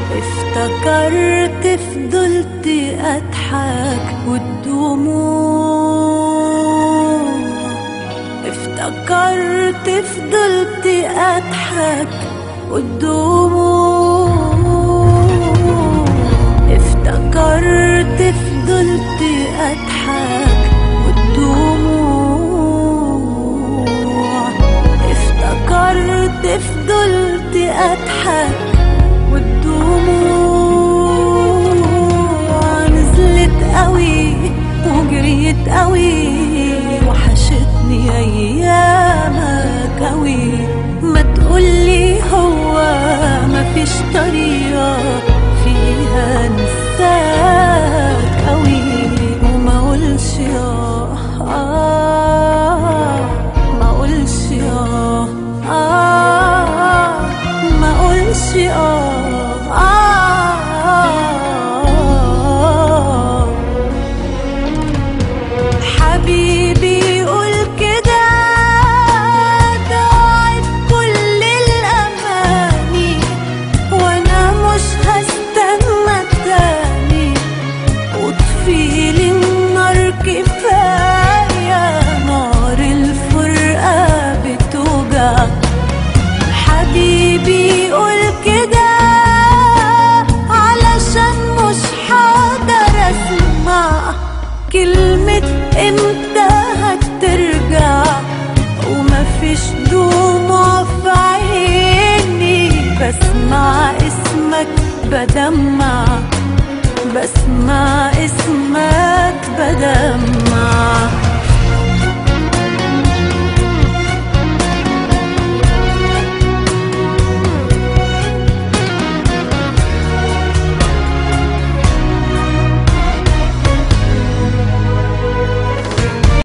افتكرت فضلت اضحك والدموع افتكرت فضلت اضحك والدموع افتكرت فضلت اضحك والدموع افتكرت فضلت اضحك والدموع نزلت قوي وجريت قوي وحشتني ايامك قوي ما تقولي هو مفيش طريقة فيها انساك قوي وما اقولش آه آه ما اقولش آه آه ما اقولش آه آه حبيبي قول كده ضاعت كل الأماني وأنا مش هستنى تاني وطفيلي النار كفاية نار الفرقة بتوجع حبيبي قول كده علشان مش حقدر اسمع كلمة امتى هترجع ومفيش دموع في عيني بسمع اسمك بدمع بسمع